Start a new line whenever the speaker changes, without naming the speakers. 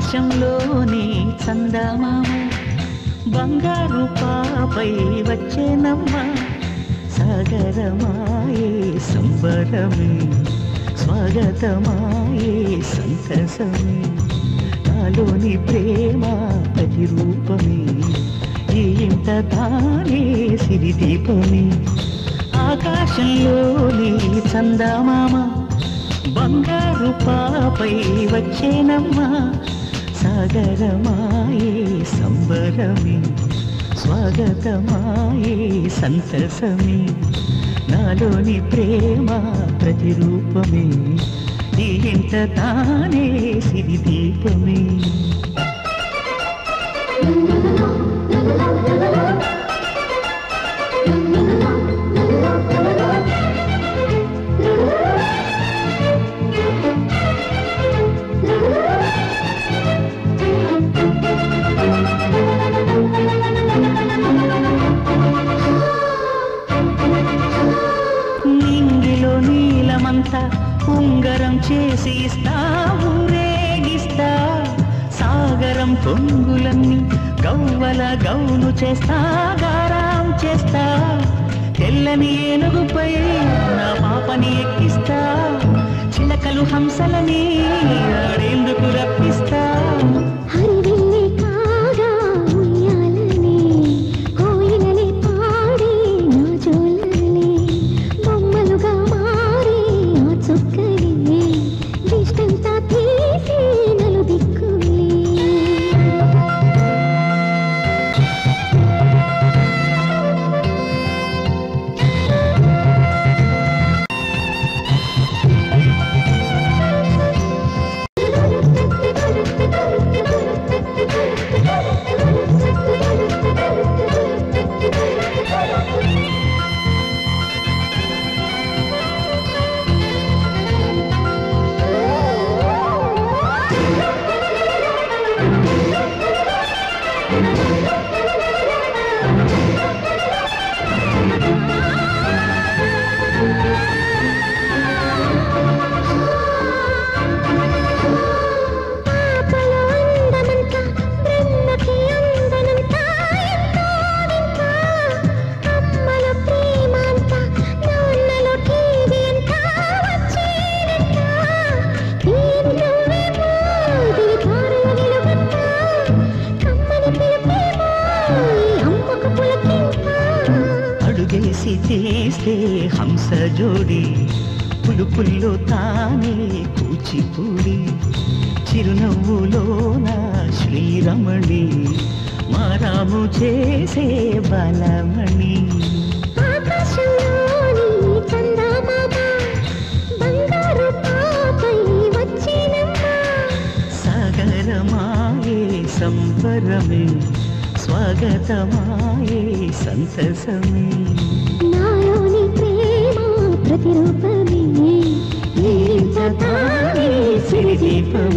ఆకాశంలోని చందమామ బంగారు పాపై వచ్చేనమ్మ సాగరమాయే సంబరమే స్వాగతమాయే సంతసమే నాలోని ప్రేమ ప్రతిరూపమే ఈ ఇంత తానే సిరిదీపమే ఆకాశంలోని చందమామ బంగారు పాపై వచ్చేనమ్మా సాగరమాయే సంబరమే స్వాగతమాయే సంతసమే నాలోని ప్రేమ ప్రతిరూపమే ఈ ఇంట తానే సిరిదీపమే నింగిలో నీలమంతా ఉంగరం చేసి ఇస్తా ఊరేగిస్తా సాగరం పొంగులన్నీ గవ్వల గౌను చేస్తా గారాం చేస్తా తెల్లని ఏనుగుపై నా పాపని ఎక్కిస్తా చిలకలు హంసలని ఆడేందుకు రప్పిస్తా
హరివిల్లే కాగా ఉయ్యాలనే కోయిలలే పాడే నా జోలలే బొమ్మలుగా మారి ఆ చుక్కలే దిష్టంతా తీసి నలు దిక్కులే పాపలో అందమంతా బ్రహ్మకి అందనంతా ఎంతో వింత అమ్మలో ప్రేమ అంతా నాన్నలో టీవీ అంతా వచ్చేనంత నేను నువ్వేమో దివి కారులో నిలువంత కమ్మని పిలుపేమో ఈ అమ్మకు పులకింత
అడుగేసి తీస్తే హంస జోడి పులుపుల్లో తానే కూచిపూడి చిరునవ్వులోన శ్రీరమణి మారాము చేసే బలమణి
ఆకాశంలోని చందమామ బంగారు పాపై వచ్చినమ్మా
సాగరమాయే సంబరమే స్వాగతమాయే సంతసమే
నాలోని ప్రేమ ప్రతిరూపమే
ఈ ఇంత తానే సిరిదీపమే